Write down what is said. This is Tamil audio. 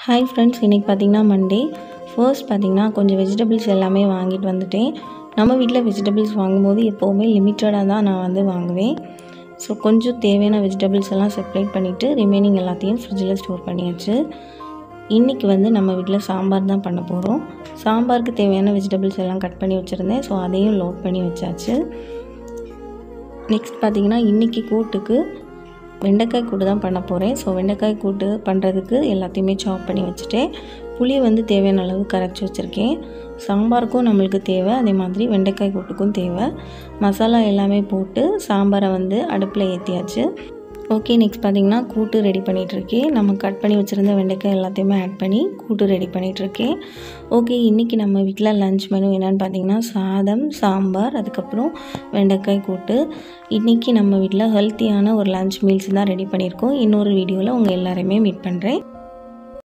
ஹாய் ஃப்ரெண்ட்ஸ் இன்றைக்கி பார்த்திங்கன்னா மண்டே ஃபர்ஸ்ட் பார்த்திங்கன்னா கொஞ்சம் வெஜிடபிள்ஸ் எல்லாமே வாங்கிட்டு வந்துட்டேன் நம்ம வீட்டில் வெஜிடபிள்ஸ் வாங்கும்போது எப்போவுமே லிமிட்டடாக தான் நான் வந்து வாங்குவேன் ஸோ கொஞ்சம் தேவையான வெஜிடபிள்ஸ் எல்லாம் செப்பரேட் பண்ணிவிட்டு ரிமைனிங் எல்லாத்தையும் ஃப்ரிட்ஜில் ஸ்டோர் பண்ணியாச்சு இன்றைக்கி வந்து நம்ம வீட்டில் சாம்பார் தான் பண்ண போகிறோம் சாம்பாருக்கு தேவையான வெஜிடபிள்ஸ் எல்லாம் கட் பண்ணி வச்சுருந்தேன் ஸோ அதையும் லோட் பண்ணி வச்சாச்சு நெக்ஸ்ட் பார்த்திங்கன்னா இன்றைக்கி கூட்டுக்கு வெண்டைக்காய் கூட்டு தான் பண்ண போகிறேன் ஸோ வெண்டைக்காய் கூட்டு பண்ணுறதுக்கு எல்லாத்தையுமே சாப் பண்ணி வச்சுட்டேன் புளி வந்து தேவையான அளவு கரைச்சி வச்சுருக்கேன் சாம்பாருக்கும் நம்மளுக்கு தேவை அதே மாதிரி வெண்டைக்காய் கூட்டுக்கும் தேவை மசாலா எல்லாமே போட்டு சாம்பாரை வந்து அடுப்பில் ஏற்றியாச்சு ஓகே நெக்ஸ்ட் பார்த்திங்கன்னா கூட்டு ரெடி பண்ணிகிட்ருக்கேன் நம்ம கட் பண்ணி வச்சுருந்த வெண்டைக்காய் எல்லாத்தையுமே ஆட் பண்ணி கூட்டு ரெடி பண்ணிகிட்ருக்கேன் ஓகே இன்றைக்கி நம்ம வீட்டில் லஞ்ச் மெனு என்னென்னு பார்த்தீங்கன்னா சாதம் சாம்பார் அதுக்கப்புறம் வெண்டைக்காய் கூட்டு இன்றைக்கி நம்ம வீட்டில் ஹெல்த்தியான ஒரு லஞ்ச் மீல்ஸ் தான் ரெடி பண்ணியிருக்கோம் இன்னொரு வீடியோவில் உங்கள் எல்லாரையுமே மீட் பண்ணுறேன்